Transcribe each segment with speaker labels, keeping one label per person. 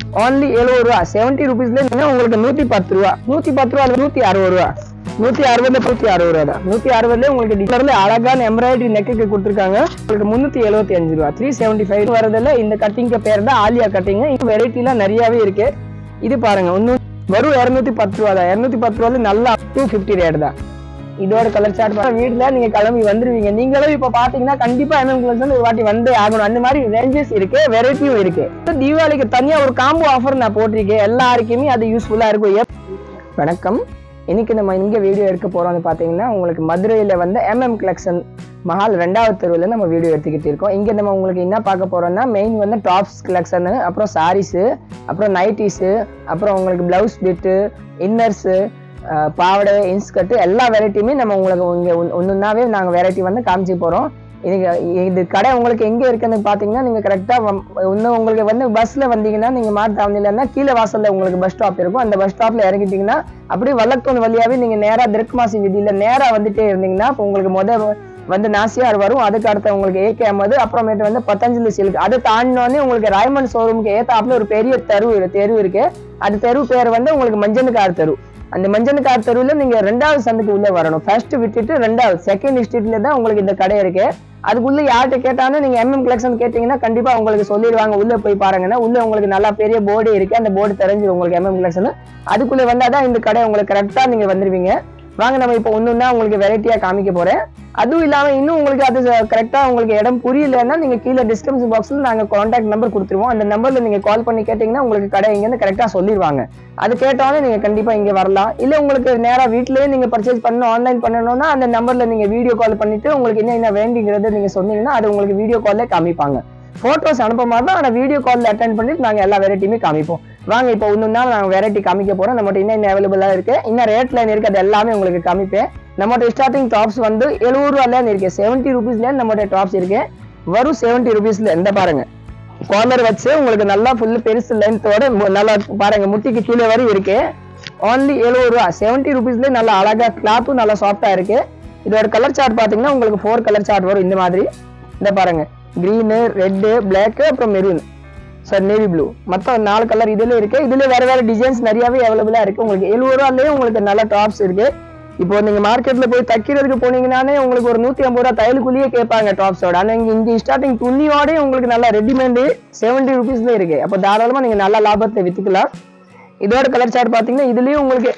Speaker 1: only எழுபது ரூபா seventy ருபீஸ்ல உங்களுக்கு நூத்தி பத்து ரூபா நூத்தி பத்து ரூபா நூத்தி அறுபது ரூபா நூத்தி அறுபதுல நூத்தி அறுபது ரூபா தான் நூத்தி அறுபதுல உங்களுக்கு டிசைன்ல அழகான எம்ப்ராய்டரி நெக்குக்கு கொடுத்துருக்காங்க உங்களுக்கு முன்னூத்தி எழுபத்தி அஞ்சு ரூபா த்ரீ செவன்டி ஃபைவ் வரதுல இந்த கட்டிங்க பேர் தான் ஆலியா கட்டிங் இந்த வெரைட்டிலாம் நிறையவே இருக்கு இது பாருங்க இன்னும் வெறும் இரநூத்தி பத்து ரூபா தான் இரநூத்தி பத்து ரூபால நல்லா டூ ஃபிஃப்டி ரேட் தான் இதோட கலர் சார்ட் வீட்டுல நீங்க கிளம்பி வந்துருவீங்க நீங்களும் இப்ப பாத்தீங்கன்னா கண்டிப்பா எம்எம் கிளாஸ் வந்து ஒரு வாட்டி வந்து ஆகணும் அந்த மாதிரி ரேஞ்சஸ் இருக்கு வெரைட்டியும் இருக்கு இப்ப தீபாவளிக்கு தனியா ஒரு காம்போ ஆஃபர் நான் போட்டிருக்கேன் எல்லாருக்குமே அது யூஸ்ஃபுல்லா இருக்கும் எப்- வணக்கம் இன்னைக்கு நம்ம இங்க வீடியோ எடுக்க போறோம்னு பாத்தீங்கன்னா உங்களுக்கு மதுரையில வந்து எம்எம் கலெக்ஷன் மஹால் ரெண்டாவது தெருவில் நம்ம வீடியோ எடுத்துக்கிட்டு இருக்கோம் இங்க நம்ம உங்களுக்கு என்ன பார்க்க போறோம்னா மெயின் வந்து டாப்ஸ் கலெக்ஷனு அப்புறம் சாரீஸு அப்புறம் நைட்டிஸு அப்புறம் உங்களுக்கு பிளவுஸ் பிட்டு இன்னர்ஸு பாவாடை இன்ஸ்கர்ட் எல்லா வெரைட்டியுமே நம்ம உங்களுக்கு இங்கே ஒன்றுனாவே நாங்கள் வெரைட்டி வந்து காமிச்சு போகிறோம் இதுக்கு இது கடை உங்களுக்கு எங்கே இருக்குன்னு பார்த்தீங்கன்னா நீங்கள் கரெக்டாக இன்னும் உங்களுக்கு வந்து பஸ்ஸில் வந்தீங்கன்னா நீங்கள் மாட்டு தாவணிலன்னா கீழே வாசலில் உங்களுக்கு பஸ் ஸ்டாப் இருக்கும் அந்த பஸ் ஸ்டாப்பில் இறங்கிட்டீங்கன்னா அப்படியே வல்லத்தூண் வழியாகவே நீங்கள் நேராக திருக்குமாசி வீதியில் நேராக வந்துட்டே இருந்தீங்கன்னா இப்போ உங்களுக்கு முத வந்து நாசியார் வரும் அதுக்கு அடுத்து உங்களுக்கு ஏகே அம்மது அப்புறமேட்டு வந்து பத்தஞ்சலி சில்க் அதை தாண்டினோடனே உங்களுக்கு ராயமன் ஷோரூமுக்கு ஏத்தாப்புல ஒரு பெரிய தெரு இரு- தெரு இருக்கு அது தெரு பேர் வந்து உங்களுக்கு மஞ்சனுக்கார் தெரு அந்த மஞ்சனுக்கார் தெருவில் நீங்க ரெண்டாவது சந்துக்கு உள்ள வரணும் ஃபர்ஸ்ட் விட்டுட்டு ரெண்டாவது செகண்ட் ஸ்ட்ரீட்ல தான் உங்களுக்கு இந்த கடை இருக்கு அதுக்குள்ள யார்கிட்ட கேட்டாலும் நீங்க எம்எம் கலெக்ஷன் கேட்டீங்கன்னா கண்டிப்பா உங்களுக்கு சொல்லிடுவாங்க உள்ள போய் பாருங்கன்னா உள்ள உங்களுக்கு நல்லா பெரிய போர்டு இருக்கு அந்த போர்டு தெரிஞ்சு உங்களுக்கு எம்எம் கலெக்ஷன் அதுக்குள்ள வந்தாதான் இந்த கடை உங்களுக்கு கரெக்டா நீங்க வந்துருவீங்க வாங்க நம்ம இப்போ ஒண்ணுன்னா உங்களுக்கு வெரைட்டியா காமிக்க போறேன் அதுவும் இல்லாம இன்னும் உங்களுக்கு அது கரெக்டா உங்களுக்கு இடம் புரியலன்னா நீங்க கீழே டிஸ்கிரிப்ஷன் பாக்ஸ்ல நாங்க கான்டாக்ட் நம்பர் கொடுத்துருவோம் அந்த நம்பர்ல நீங்க கால் பண்ணி கேட்டீங்கன்னா உங்களுக்கு கடை இங்கேருந்து கரெக்டா சொல்லிடுவாங்க அது கேட்டாலும் நீங்க கண்டிப்பா இங்க வரலாம் இல்ல உங்களுக்கு நேரா வீட்லயே நீங்க பர்ச்சேஸ் பண்ணணும் ஆன்லைன் பண்ணணும்னா அந்த நம்பர்ல நீங்க வீடியோ கால் பண்ணிட்டு உங்களுக்கு என்ன என்ன வேண்டிங்கிறத நீங்க சொன்னீங்கன்னா அது உங்களுக்கு வீடியோ கால்ல காமிப்பாங்க போட்டோஸ் அனுப்ப மாதிரி தான் ஆனால் வீடியோ காலில் அட்டன் பண்ணிட்டு நாங்கள் எல்லா வெரைட்டியுமே காமிப்போம் வாங்க இப்போ ஒன்று நாள் நாங்கள் வெரைட்டி காமிக்க போகிறோம் நம்மகிட்ட இன்னும் என்ன அவைலபிளாக இருக்கு இன்னும் ரேட் லைன் இருக்கு அது எல்லாமே உங்களுக்கு காமிப்பேன் நம்மகிட்ட ஸ்டார்டிங் டாப்ஸ் வந்து எழுபது ரூபாயிலேருந்து இருக்கு செவன்ட்டி ருபீஸ்லேருந்து நம்மகிட்ட டாப்ஸ் இருக்கு வரும் செவன்ட்டி ருபீஸ்ல இந்த பாருங்க கார்னர் வச்சு உங்களுக்கு நல்லா ஃபுல்லு பெருசு லென்த்தோட நல்லா பாருங்க முட்டிக்கு கீழே வரை இருக்கு ஓன்லி எழுபது ரூபா செவன்ட்டி ருபீஸ்லேயே நல்லா அழகா கிளாத்தும் நல்லா சாஃப்டா இருக்கு இதோட கலர் சார்ட் பார்த்தீங்கன்னா உங்களுக்கு ஃபோர் கலர் சார்ட் வரும் இந்த மாதிரி இந்த பாருங்க க்ரீனு ரெட்டு பிளாக் அப்புறம் மெரூன் சார் நேவி ப்ளூ மொத்தம் நாலு கலர் இதுல இருக்கு இதுல வேற வேற டிசைன்ஸ் நிறையவே அவைலபிளா இருக்கு உங்களுக்கு எழுபது ரூபாலேயே உங்களுக்கு நல்ல டாப்ஸ் இருக்கு இப்போ நீங்க மார்க்கெட்ல போய் தைக்கிறதுக்கு போனீங்கன்னாலே உங்களுக்கு ஒரு நூத்தி ஐம்பது ரூபா தையலுக்குள்ளேயே கேட்பாங்க டாப்ஸோட ஆனா இங்க இங்க ஸ்டார்டிங் துணியோடய உங்களுக்கு நல்ல ரெடிமேடு செவன்டி ருபீஸ்ல இருக்கு அப்போ தாராளமா நீங்க நல்ல லாபத்தை வித்துக்கலாம் இதோட கலர் சார்ட் பாத்தீங்கன்னா இதுலயும் உங்களுக்கு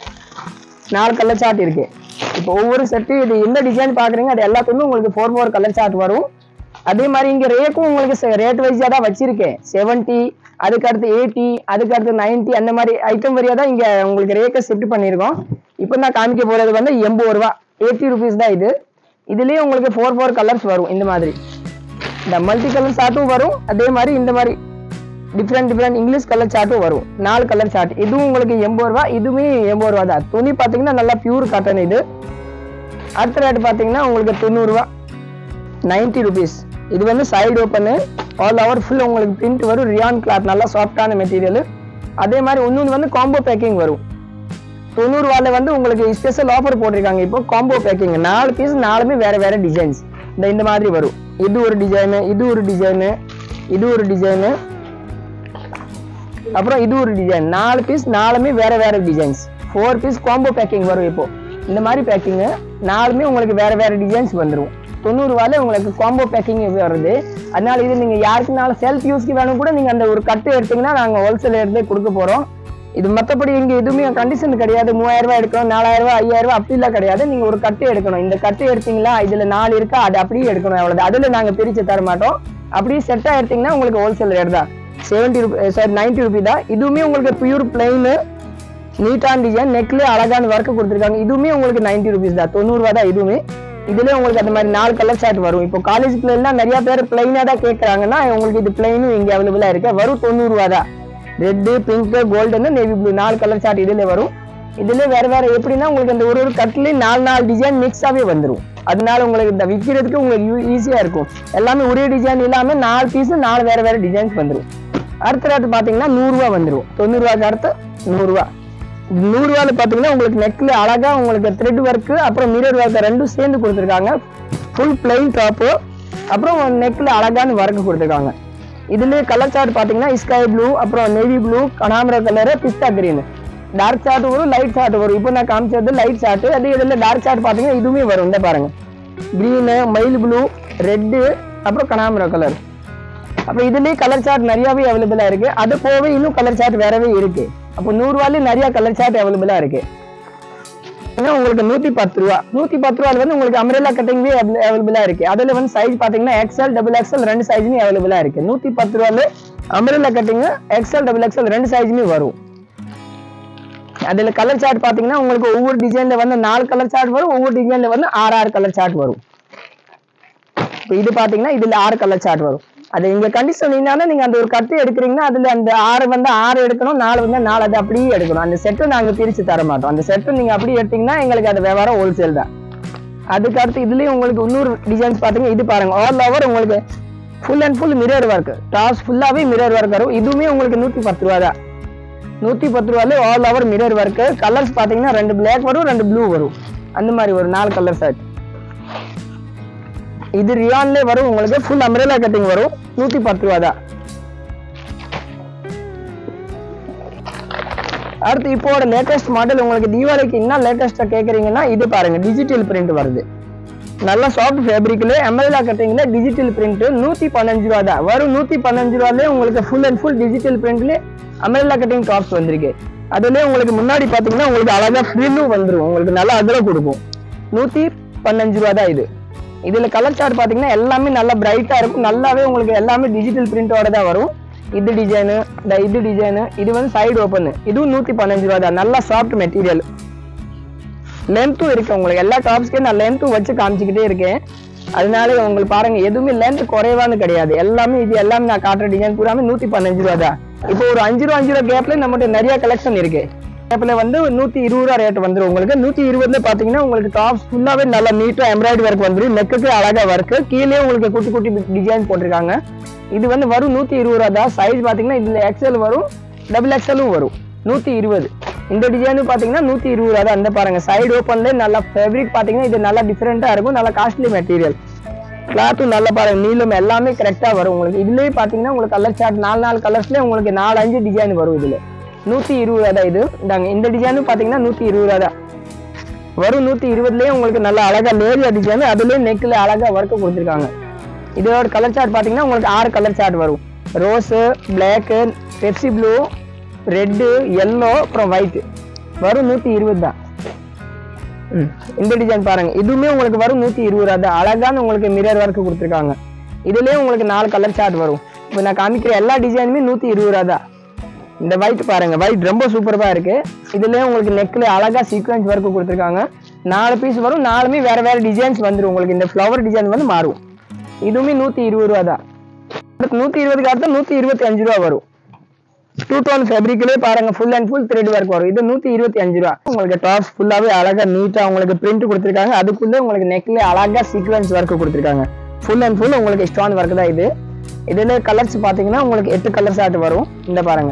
Speaker 1: நாலு கலர் சார்ட் இருக்கு இப்போ ஒவ்வொரு செட்டு இது எந்த டிசைன் பாக்குறீங்க அது எல்லாத்துக்குமே உங்களுக்கு ஃபோர் ஃபோர் கலர் சார்ட் வரும் அதே மாதிரி இங்க ரேக்கும் உங்களுக்கு ரேட் வைஸா தான் வச்சிருக்கேன் செவன்ட்டி அதுக்கு அடுத்து எயிட்டி அதுக்கு அடுத்து நைன்ட்டி அந்த மாதிரி ஐட்டம் வரியா தான் இங்க உங்களுக்கு ரேக்கை ஷிஃப்ட் பண்ணியிருக்கோம் இப்போ நான் காமிக்க போறது வந்து எண்பது ரூபா எயிட்டி ருபீஸ் தான் இது இதுலயே உங்களுக்கு ஃபோர் ஃபோர் கலர்ஸ் வரும் இந்த மாதிரி இந்த மல்டி கலர் சார்ட்டும் வரும் அதே மாதிரி இந்த மாதிரி டிஃப்ரெண்ட் டிஃப்ரெண்ட் இங்கிலீஷ் கலர் சார்ட்டும் வரும் நாலு கலர் சார்ட் இதுவும் உங்களுக்கு எண்பது ரூபா இதுவுமே எண்பது ரூபா தான் துணி பார்த்தீங்கன்னா நல்லா பியூர் காட்டன் இது அடுத்த ரேட் பார்த்தீங்கன்னா உங்களுக்கு தொண்ணூறுரூவா நைன்ட்டி ருபீஸ் இது வந்து side open all over full உங்களுக்கு பிரிண்ட் வரும் ரியான் கிளாத் நல்லா சாஃப்டான மெட்டீரியல் அதே மாதிரி இன்னொன்று வந்து காம்போ பேக்கிங் வரும் தொண்ணூறுவால வந்து உங்களுக்கு ஸ்பெஷல் ஆஃபர் போட்டிருக்காங்க இப்போ காம்போ பேக்கிங் நாலு பீஸ் நாலுமே வேற வேற டிசைன்ஸ் இந்த இந்த மாதிரி வரும் இது ஒரு டிசைனு இது ஒரு டிசைனு இது ஒரு டிசைனு அப்புறம் இது ஒரு டிசைன் நாலு பீஸ் நாலுமே வேற வேற designs four piece combo packing வரும் இப்போ இந்த மாதிரி பேக்கிங்கு நாலுமே உங்களுக்கு வேற வேற டிசைன்ஸ் வந்துடும் தொண்ணூறுவால உங்களுக்கு காம்போ பேக்கிங் வருது அதனால இது நீங்க யாருக்குனாலும் செல்ஃப் யூஸ்க்கு வேணும் கூட நீங்க அந்த ஒரு கட்டு எடுத்தீங்கன்னா நாங்க ஹோல்சேல் எடுத்து கொடுக்க போறோம் இது மற்றபடி இங்க எதுவுமே கண்டிஷன் கிடையாது மூவாயிரம் ரூபாய் எடுக்கணும் நாலாயிரம் ரூபாய் ஐயாயிரம் ரூபாய் அப்படிலாம் கிடையாது நீங்க ஒரு கட்டு எடுக்கணும் இந்த கட்டு எடுத்தீங்களா இதுல நாலு இருக்கா அது அப்படியே எடுக்கணும் அவ்வளவு அதுல நாங்க பிரிச்சு தர மாட்டோம் அப்படியே செட்டா எடுத்தீங்கன்னா உங்களுக்கு ஹோல்சேல் ரேட் தான் seventy rupee sorry ninety rupee தான் இதுவுமே உங்களுக்கு பியூர் பிளைனு நீட்டான டிசைன் நெக்ல அழகான ஒர்க் கொடுத்துருக்காங்க இதுவுமே உங்களுக்கு நைன்டி ருபீஸ் தான் தொண்ணூறுவா தான் இதுவுமே இதுல உங்களுக்கு அந்த மாதிரி நாலு கலர் ஷர்ட் வரும் இப்போ காலேஜ் பிள்ளைலாம் நிறைய பேர் பிளைனா தான் கேட்கறாங்கன்னா உங்களுக்கு இது பிளைனும் இங்க அவைலபிளா இருக்கு வரும் தொண்ணூறுவா தான் red pink golden navy blue நாலு கலர் ஷர்ட் இதுல வரும் இதுல வேற வேற எப்படின்னா உங்களுக்கு அந்த ஒரு ஒரு கட்லயும் நாலு நாலு டிசைன் மிக்ஸாவே வந்துரும் அதனால உங்களுக்கு இந்த விற்கிறதுக்கு உங்களுக்கு ஈஸியா இருக்கும் எல்லாமே ஒரே டிசைன் இல்லாம நாலு பீஸ் நாலு வேற வேற டிசைன்ஸ் வந்துரும் அடுத்த ரேட்டு பாத்தீங்கன்னா நூறுரூவா வந்துரும் தொண்ணூறுவாக்கு அடுத்து நூறுரூவா நூறுரூவால பாத்தீங்கன்னா உங்களுக்கு நெக்ல அழகா உங்களுக்கு த்ரெட் ஒர்க் அப்புறம் மிரர் ஒர்க் ரெண்டும் சேர்ந்து கொடுத்துருக்காங்க ஃபுல் பிளைன் டாப்பு அப்புறம் நெக்ல அழகான ஒர்க் கொடுத்துருக்காங்க இதுலயே கலர் சார்ட் பாத்தீங்கன்னா ஸ்கை ப்ளூ அப்புறம் நேவி ப்ளூ கனாமரா colour pista green dark shade வரும் லைட் சார்ட் வரும் இப்போ நான் காமிச்சது லைட் சார்ட் அதே இதுல டார்க் சார்ட் பாத்தீங்கன்னா இதுவுமே வரும் இந்த பாருங்க கிரீனு மயில் ப்ளூ ரெட்டு அப்புறம் கனாமரா கலர் அப்போ இதுலயே கலர் சார்ட் நிறையவே அவைலபிளா இருக்கு அது போக இன்னும் கலர் சார்ட் வேறவே இருக்கு அப்போ நூறுவாலே நிறைய கலர் சார்ட் அவைலபிளா இருக்கு ஏன்னா உங்களுக்கு நூத்தி பத்து ரூபா நூத்தி பத்து ரூபால வந்து உங்களுக்கு அம்ரேலா கட்டிங்வே அவைலபிளா இருக்கு அதுல வந்து சைஸ் பாத்தீங்கன்னா எக்ஸ்எல் டபுள் எக்ஸ்எல் ரெண்டு சைஸுமே அவைலபிளா இருக்கு நூத்தி பத்து ரூபால umbrella cutting XL double XL ரெண்டு சைஸுமே வரும் அதுல கலர் சார்ட் பாத்தீங்கன்னா உங்களுக்கு ஒவ்வொரு டிசைன்ல வந்து நாலு கலர் சார்ட் வரும் ஒவ்வொரு டிசைன்ல வந்து ஆறு ஆறு கலர் சார்ட் வரும் இப்போ இது பாத்தீங்கன்னா இதுல ஆறு கலர் சார்ட் வரும் அது இங்க கண்டிஷன் என்னன்னா நீங்க அந்த ஒரு கட்டு எடுக்கிறீங்கன்னா அதுல அந்த ஆறு வந்து ஆறு எடுக்கணும் நாலு வந்து நாலு அது அப்படியே எடுக்கணும் அந்த செட்டு நாங்க பிரிச்சு தர மாட்டோம் அந்த செட்டு நீங்க அப்படியே எடுத்தீங்கன்னா எங்களுக்கு அது வியாபாரம் ஹோல்சேல் தான் அதுக்கு அடுத்து இதுலயும் உங்களுக்கு இன்னொரு டிசைன்ஸ் பாத்தீங்கன்னா இது பாருங்க ஆல் ஓவர் உங்களுக்கு full and full mirror work tops ஃபுல்லாவே மிரர் ஒர்க் வரும் இதுவுமே உங்களுக்கு நூத்தி பத்து ரூபா தான் நூத்தி பத்து ரூபால all over mirror work colours பாத்தீங்கன்னா ரெண்டு பிளாக் வரும் ரெண்டு ப்ளூ வரும் அந்த மாதிரி ஒரு நாலு கலர் செட் இது ரியான்ல வரும் உங்களுக்கு ஃபுல் அம்ரேலா கட்டிங் வரும் நூத்தி பத்து ரூபா தான் அடுத்து இப்போட லேட்டஸ்ட் மாடல் உங்களுக்கு தீபாவளிக்கு என்ன லேட்டஸ்டா கேக்குறீங்கன்னா இது பாருங்க டிஜிட்டல் பிரிண்ட் வருது நல்ல சாஃப்ட் ஃபேப்ரிக்ல எம்எல்ஆ கட்டிங்ல டிஜிட்டல் பிரிண்ட் நூத்தி பதினஞ்சு ரூபா தான் வரும் நூத்தி பதினஞ்சு ரூபாலே உங்களுக்கு ஃபுல் அண்ட் ஃபுல் டிஜிட்டல் பிரிண்ட்ல அமெரிலா கட்டிங் டாப்ஸ் வந்திருக்கு அதுலயே உங்களுக்கு முன்னாடி பாத்தீங்கன்னா உங்களுக்கு அழகா ஃப்ரில்லும் வந்துரும் உங்களுக்கு நல்ல அகலம் கொடுக்கும் நூத்தி பதினஞ்சு ரூபா தான் இது இதுல கலர் சார்ட் பாத்தீங்கன்னா எல்லாமே நல்லா பிரைட்டா இருக்கும் நல்லாவே உங்களுக்கு எல்லாமே டிஜிட்டல் பிரிண்டோட தான் வரும் இது டிசைனு இந்த இது டிசைனு இது வந்து சைடு ஓப்பன் இதுவும் நூத்தி பதினஞ்சு ரூபா தான் நல்லா சாஃப்ட் மெட்டீரியல் லென்த்தும் இருக்கு உங்களுக்கு எல்லா டாப்ஸ்க்கே நான் லென்த்தும் வச்சு காமிச்சிக்கிட்டே இருக்கேன் அதனால உங்களுக்கு பாருங்க எதுவுமே லென்த் குறைவான்னு கிடையாது எல்லாமே இது எல்லாமே நான் காட்டுற டிசைன் பூராமே நூத்தி பதினஞ்சு ரூபா தான் இப்போ ஒரு அஞ்சு ரூபா அஞ்சு ரூபா கேப்ல நம்மகிட்ட நிறைய கலெக்ஷன் இருக்கு கேப்ல வந்து நூத்தி இருபது ரூபா ரேட் வந்துரும் உங்களுக்கு நூத்தி இருபதுல பாத்தீங்கன்னா உங்களுக்கு டாப்ஸ் ஃபுல்லாவே நல்லா நீட்டா எம்ப்ராய்டரி ஒர்க் வந்துரும் நெக்குக்கு அழகா ஒர்க் கீழே உங்களுக்கு குட்டி குட்டி டிசைன் போட்டிருக்காங்க இது வந்து வரும் நூத்தி இருபது ரூபா தான் சைஸ் பாத்தீங்கன்னா இதுல எக்ஸ்எல் வரும் டபுள் எக்ஸ்எலும் வரும் நூத்தி இருபது இந்த டிசைனும் பாத்தீங்கன்னா நூத்தி இருபது ரூபா தான் அந்த பாருங்க சைடு ஓப்பன்ல நல்லா ஃபேப்ரிக் பாத்தீங்கன்னா இது நல்லா டிஃப்ரெண்டா இருக்கும் நல்லா காஸ்ட்லி மெட்டீரியல் கிளாத்தும் நல்லா பாருங்க நீளம் எல்லாமே கரெக்டா வரும் உங்களுக்கு இதுலயே பாத்தீங்கன்னா உங்களுக்கு கலர் சார்ட் நாலு நாலு கலர்ஸ்ல உங்களுக்கு நாலு அஞ்சு டிசைன் வரும் இதுல நூத்தி இருபது ரூபா தான் இது இந்தாங்க இந்த டிசைனும் பாத்தீங்கன்னா நூத்தி இருபது ரூபா தான் வரும் நூத்தி இருபதுலயே உங்களுக்கு நல்ல அழகா லேரியா டிசைன் அதுலயே நெக்ல அழகா ஒர்க் கொடுத்துருக்காங்க இதோட கலர் சார்ட் பாத்தீங்கன்னா உங்களுக்கு ஆறு கலர் சார்ட் வரும் rose black Pepsi blue red yellow அப்புறம் ஒயிட் வரும் நூத்தி இருபது தான் ம், இந்த டிசைன் பாருங்க இதுவுமே உங்களுக்கு வரும் நூத்தி இருபது ரூபா தான் அழகான உங்களுக்கு மிரர் ஒர்க் கொடுத்துருக்காங்க இதுலயே உங்களுக்கு நாலு கலர் சார்ட் வரும் இப்போ நான் காமிக்கிற எல்லா டிசைனுமே நூத்தி இருபது ரூபா தான் இந்த ஒயிட் பாருங்க ஒயிட் ரொம்ப சூப்பரா இருக்கு இதுலயே உங்களுக்கு நெக்ல அழகா சீக்வன்ஸ் ஒர்க் கொடுத்துருக்காங்க நாலு பீஸ் வரும் நாலுமே வேற வேற டிசைன்ஸ் வந்துரும் உங்களுக்கு இந்த ஃப்ளவர் டிசைன் வந்து மாறும் இதுவுமே நூத்தி இருபது ரூபா தான் அடுத்து நூத்தி இருபதுக்கு அடுத்து நூத்தி இருபத்தி அஞ்சு ரூபா வரும் டூ டோன் ஃபேப்ரிக்லேயே பாருங்க full and full thread work வரும் இது நூத்தி இருபத்தி அஞ்சு ரூபா உங்களுக்கு டாப்ஸ் ஃபுல்லாவே அழகா நீட்டா உங்களுக்கு பிரிண்ட் கொடுத்துருக்காங்க அதுக்குள்ள உங்களுக்கு நெக்ல அழகா சீக்வன்ஸ் ஒர்க் கொடுத்துருக்காங்க ஃபுல் அண்ட் ஃபுல் உங்களுக்கு ஸ்டோன் ஒர்க் தான் இது இதுல கலர்ஸ் பாத்தீங்கன்னா உங்களுக்கு எட்டு கலர்ஸ் ஆட்டு வரும் இந்த பாருங்க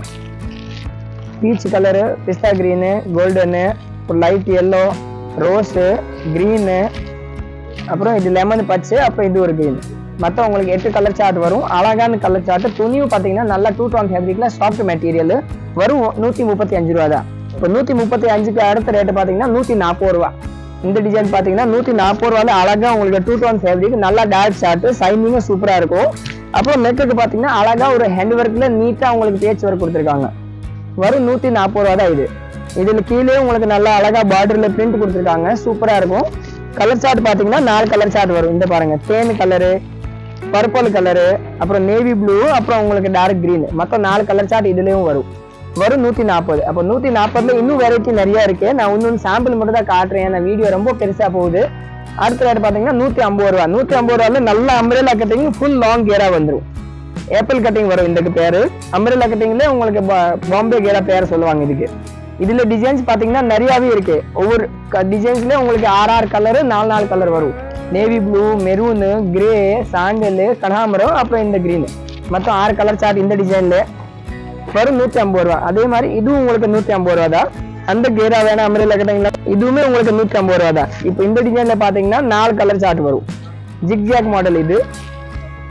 Speaker 1: peach colour pista green golden light yellow rose green அப்புறம் இது லெமன் பச்சை அப்புறம் இது ஒரு கிரீன் மற்ற உங்களுக்கு எட்டு கலர் சார்ட் வரும் அழகான கலர் சார்ட் துணியும் பார்த்தீங்கன்னா நல்லா டூ டோன் ஃபேப்ரிக்ல சாஃப்ட் மெட்டீரியல் வரும் நூற்றி முப்பத்தி அஞ்சு ரூபா தான் இப்போ நூற்றி முப்பத்தி அஞ்சுக்கு அடுத்த ரேட்டு பார்த்தீங்கன்னா நூற்றி நாற்பது ரூபா இந்த டிசைன் பார்த்தீங்கன்னா நூற்றி நாற்பது ரூபால அழகா உங்களுக்கு டூ டோன் ஃபேப்ரிக் நல்லா டார்க் ஷார்ட் சைனிங்கும் சூப்பராக இருக்கும் அப்புறம் நெக்குக்கு பார்த்தீங்கன்னா அழகா ஒரு ஹேண்ட் ஒர்க்ல நீட்டாக உங்களுக்கு பேச் ஒர்க் கொடுத்துருக்காங்க வரும் நூற்றி நாற்பது ரூபா தான் இது இதில் கீழே உங்களுக்கு நல்லா அழகா பார்டர்ல பிரிண்ட் கொடுத்துருக்காங்க சூப்பராக இருக்கும் கலர் சார்ட் பார்த்தீங்கன்னா நாலு கலர் சார்ட் வரும் இந்த பாருங்க தேன் கலரு பர்பிள் கலரு அப்புறம் நேவி ப்ளூ அப்புறம் உங்களுக்கு டார்க் கிரீன் மொத்தம் நாலு கலர் சார்ட் இதுலயும் வரும் வரும் நூத்தி நாற்பது அப்போ நூத்தி நாற்பதுல இன்னும் வெரைட்டி நிறைய இருக்கு நான் இன்னொன்று சாம்பிள் மட்டும் தான் காட்டுறேன் ஏன்னா வீடியோ ரொம்ப பெருசா போகுது அடுத்த ரேட் பாத்தீங்கன்னா நூத்தி ஐம்பது ரூபா நூத்தி ஐம்பது ரூபால நல்ல அம்பரேலா கட்டிங் ஃபுல் லாங் கேரா வந்துரும் ஏப்பிள் கட்டிங் வரும் இதுக்கு பேரு அம்பரேலா கட்டிங்ல உங்களுக்கு பா- பாம்பே கேரா பேர் சொல்லுவாங்க இதுக்கு இதுல டிசைன்ஸ் பாத்தீங்கன்னா நிறையவே இருக்கு ஒவ்வொரு டிசைன்ஸ்ல உங்களுக்கு ஆறு ஆறு கலரு நாலு நாலு கலர் வரும் navy blue maroon grey sandal கனகாமரம் அப்புறம் இந்த கிரீன் மொத்தம் ஆறு கலர் சார்ட் இந்த டிசைன்ல வரும் நூத்தி ஐம்பது ரூபா அதே மாதிரி இதுவும் உங்களுக்கு நூத்தி ஐம்பது ரூபா தான் அந்த கேரா வேணா அமரில் கட்டிங்களா இதுவுமே உங்களுக்கு நூத்தி ஐம்பது ரூபா தான் இப்போ இந்த டிசைன்ல பாத்தீங்கன்னா நாலு கலர் சார்ட் வரும் ஜிக்ஜாக் மாடல் இது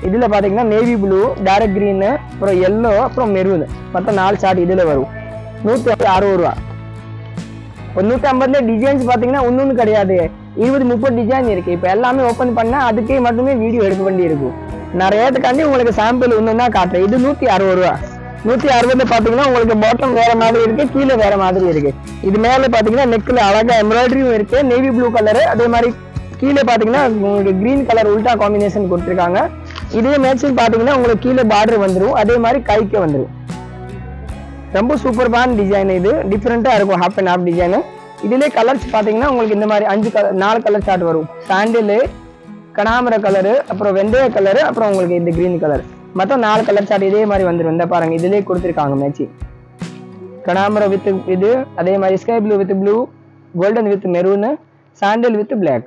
Speaker 1: இதுல பாத்தீங்கன்னா நேவி ப்ளூ டைரக்ட் green அப்புறம் எல்லோ அப்புறம் மெரூன் மொத்தம் நாலு சார்ட் இதுல வரும் நூத்தி அறுபது ரூபா ஒரு நூத்தி ஐம்பதுல டிசைன்ஸ் பாத்தீங்கன்னா ஒன்னொன்னு கிடையாது இருபது முப்பது டிசைன் இருக்கு இப்ப எல்லாமே ஓபன் பண்ணா அதுக்கே மட்டுமே வீடியோ எடுக்க வேண்டி இருக்கும் நான் ரேட்டுக்காண்டி உங்களுக்கு சாம்பிள் ஒன்று தான் காட்டுறேன் இது நூத்தி அறுபது ரூபா நூத்தி அறுபது பாத்தீங்கன்னா உங்களுக்கு பாட்டம் வேற மாதிரி இருக்கு கீழே வேற மாதிரி இருக்கு இது மேல பாத்தீங்கன்னா நெக்ல அழகா எம்ப்ராய்டரியும் இருக்கு நேவி ப்ளூ கலர் அதே மாதிரி கீழே பாத்தீங்கன்னா உங்களுக்கு கிரீன் கலர் உல்டா காம்பினேஷன் கொடுத்துருக்காங்க இதே மேட்சிங் பாத்தீங்கன்னா உங்களுக்கு கீழே பார்டர் வந்துரும் அதே மாதிரி கைக்கு வந்துரும் ரொம்ப சூப்பர்பான டிசைன் இது டிஃப்ரெண்டா இருக்கும் ஹாஃப் அண்ட் ஹாஃப் டிசைன் இதுலயே கலர்ஸ் பாத்தீங்கன்னா உங்களுக்கு இந்த மாதிரி அஞ்சு கலர் நாலு கலர் சார்ட் வரும் சாண்டில் கனாமர கலரு அப்புறம் வெந்தய கலரு அப்புறம் உங்களுக்கு இந்த கிரீன் கலர் மொத்தம் நாலு கலர் சார்ட் இதே மாதிரி வந்துரும் இந்த பாருங்க இதுலயே கொடுத்துருக்காங்க மேட்சிங் கனாமர வித் இது அதே மாதிரி sky blue with blue golden with maroon sandal with black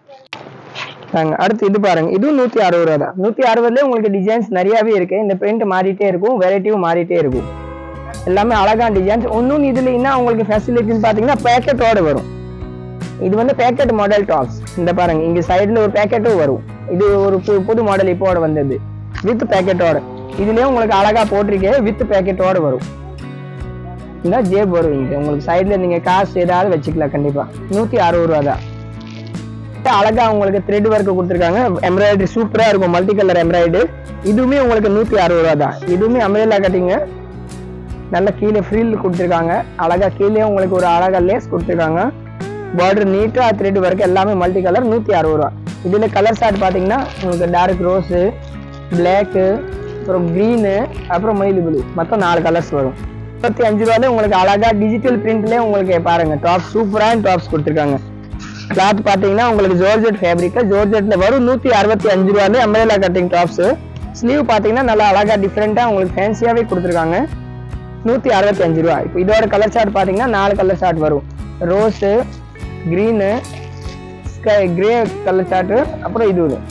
Speaker 1: தாங்க அடுத்து இது பாருங்க இதுவும் நூத்தி அறுபது ரூபா தான் நூத்தி அறுபதுல உங்களுக்கு டிசைன்ஸ் நிறையவே இருக்கு இந்த பிரிண்ட் மாறிட்டே இருக்கும் வெரைட்டியும் மாறிட்டே இருக்கும் எல்லாமே அழகான டிசைன்ஸ் ஒன்றும் இதுல என்ன உங்களுக்கு ஃபெசிலிட்டின்னு பாத்தீங்கன்னா பேக்கெட்டோட வரும் இது வந்து பேக்கெட் மாடல் டாப்ஸ் இந்த பாருங்க இங்க சைடுல ஒரு பேக்கெட்டும் வரும் இது ஒரு பு- புது மாடல் இப்போட வந்தது வித் பேக்கெட்டோட இதுலயும் உங்களுக்கு அழகா போட்டிருக்கே வித் பேக்கெட்டோட வரும் இந்த ஜேப் வரும் இங்க உங்களுக்கு சைடுல நீங்க காசு ஏதாவது வச்சுக்கலாம் கண்டிப்பா நூத்தி அறுபது ரூபா தான் அழகா உங்களுக்கு த்ரெட் ஒர்க் கொடுத்துருக்காங்க எம்ப்ராய்டரி சூப்பரா இருக்கும் மல்டி கலர் எம்ப்ராய்டரி இதுவுமே உங்களுக்கு நூத்தி அறுபது ரூபா தான் இதுவுமே அம்ரேலா கட்டிங்க நல்ல கீழே ஃப்ரீல் கொடுத்துருக்காங்க அழகா கீழே உங்களுக்கு ஒரு அழகா லேஸ் கொடுத்துருக்காங்க பார்டர் நீட்டா த்ரெட் ஒர்க் எல்லாமே மல்டி கலர் நூத்தி அறுபது ரூபா இதுல கலர் ஷார்ட் பாத்தீங்கன்னா உங்களுக்கு டார்க் ரோஸு பிளாக்கு அப்புறம் க்ரீனு அப்புறம் மயில் ப்ளூ மொத்தம் நாலு கலர்ஸ் வரும் முப்பத்தி அஞ்சு ரூபாயில உங்களுக்கு அழகா டிஜிட்டல் பிரிண்ட்லயே உங்களுக்கு பாருங்க டாப் சூப்பரான டாப்ஸ் கொடுத்துருக்காங்க கிளாத் பாத்தீங்கன்னா உங்களுக்கு ஜோர்ஜெட் ஃபேப்ரிக் ஜோர்ஜெட்ல வரும் நூத்தி அறுபத்தி அஞ்சு ரூபாயில அம்பரேலா கட்டிங் டாப்ஸ் ஸ்லீவ் பாத்தீங்கன்னா நல்லா அழகா டிஃப்ரெண்டா உங்களுக்கு ஃபேன்சியாவே கொடுத்துருக்காங்க நூத்தி அறுபத்தி அஞ்சு ரூபா இப்போ இதோட கலர் சார்ட் பாத்தீங்கன்னா நாலு கலர் சார்ட் வரும் rose green sky grey colour chart அப்புறம் இது ஒரு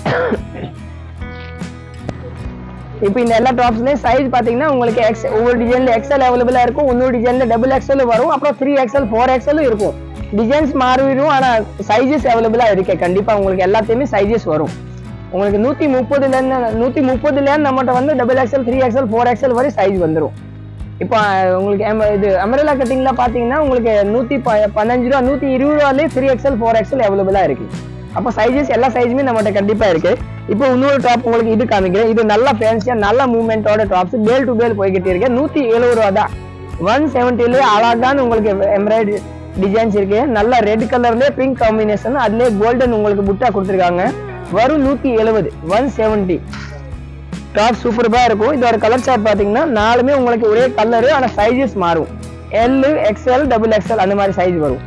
Speaker 1: இப்போ இந்த எல்லா டாப்ஸ்லயும் சைஸ் பாத்தீங்கன்னா உங்களுக்கு எக்ஸ் ஒவ்வொரு டிசைன்ல எக்ஸ்எல் அவைலபிளா இருக்கும் இன்னொரு டிசைன்ல டபுள் எக்ஸ்எல் வரும் அப்புறம் த்ரீ எக்ஸ்எல் ஃபோர் எக்ஸ்எல் இருக்கும் டிசைன்ஸ் மாறிடும் ஆனா சைஸஸ் அவைலபிளா இருக்கு கண்டிப்பா உங்களுக்கு எல்லாத்தையுமே சைஸஸ் வரும் உங்களுக்கு நூத்தி முப்பதுல இருந்து நூத்தி முப்பதுல இருந்து நம்மகிட்ட வந்து double XL three XL four XL வரை சைஸ் வந்துரும் இப்போ அஹ், உங்களுக்கு எம்- இது அமரலா கட்டிங்ல பாத்தீங்கன்னா உங்களுக்கு நூத்தி ப- பதினஞ்சு ரூபா நூத்தி இருபது ரூபாலே த்ரீ எக்ஸ்எல் ஃபோர் எக்ஸ்எல் அவைலபிளா இருக்கு அப்போ சைஸஸ் எல்லா சைஸுமே நம்மகிட்ட கண்டிப்பா இருக்கு இப்போ இன்னொரு டாப் உங்களுக்கு இது காமிக்கிறேன் இது நல்ல ஃபேன்சியா நல்ல மூவ்மெண்டோட டாப்ஸ் பேல் டு பேல் போய்கிட்டு இருக்கு நூத்தி எழுபது ரூபா தான் ஒன் செவன்ட்டில அழகான உங்களுக்கு எம்ப்ராய்டரி டிசைன்ஸ் இருக்கு நல்ல ரெட் கலர்ல பிங்க் காம்பினேஷன் அதுலயே கோல்டன் உங்களுக்கு புட்டா கொடுத்துருக்காங்க வரும் நூத்தி எழுபது ஒன் செவன்ட்டி டாப் சூப்பர்பா இருக்கும் இதோட கலர் சார்ட் பாத்தீங்கன்னா நாலுமே உங்களுக்கு ஒரே கலரு ஆனா சைஸஸ் மாறும் எல் எக்ஸ்எல் டபுள் எக்ஸ்எல் அந்த மாதிரி சைஸ் வரும்